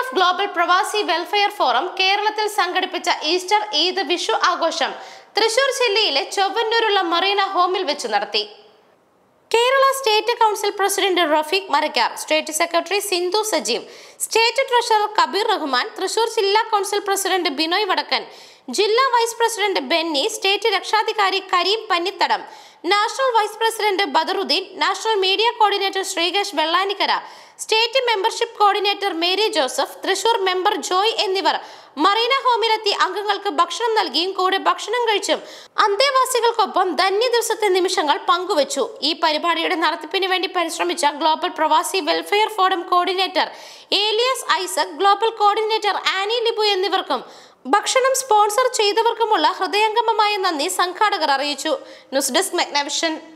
of Global Pravasi Welfare Forum കേരളത്തിൽ സംഘടിപ്പിച്ച Easter Eid Vishu ആഘോഷം തൃശൂർ ജില്ലയിലെ ചൊവ്വന്നൂരുള്ള മറീന ഹോമിൽ വെച്ച് നടത്തി Kerala state council president Rafeeq Marakkar state secretary Sindhu Sajeev state treasurer Kabeer Rahman Thrissur ജില്ലാ കൗൺസിൽ പ്രസിഡന്റ് ബിനോയ് വടക്കൻ ജില്ലാ വൈസ് പ്രസിഡന്റ് ബെന്നി സ്റ്റേറ്റ് രക്ഷാധികാരി Kareem Pannithadam national vice president Badaruddeen national media coordinator Sreekesh Vellanikkara state membership coordinator Mary Joseph Thrissur member Joy എന്നിവർ മറീന ഹോമിലെത്തി അംഗങ്ങൾക്ക് ഭക്ഷണം നൽകിയും കൂടെ ഭക്ഷണം കഴിച്ചും അന്തേവാസികൾക്കൊപ്പം ധന്യ ദിവസത്തെ നിമിഷങ്ങൾ പങ്കുവച്ചു ഈ പരിപാടിയുടെ നടത്തിപ്പിന് വേണ്ടി പരിശ്രമിച്ച Global Pravasi Welfare Forum coordinator Elias Isaac global coordinator Annie Libu എന്നിവർക്കും ഭക്ഷണം സ്പോൺസർ ചെയ്തവർക്കുമുള്ള ഹൃദയംഗമമായ നന്ദി സംഘാടകർ അറിയിച്ചു ന്യൂസ് ഡെസ്ക് മെഗ്നവിഷൻ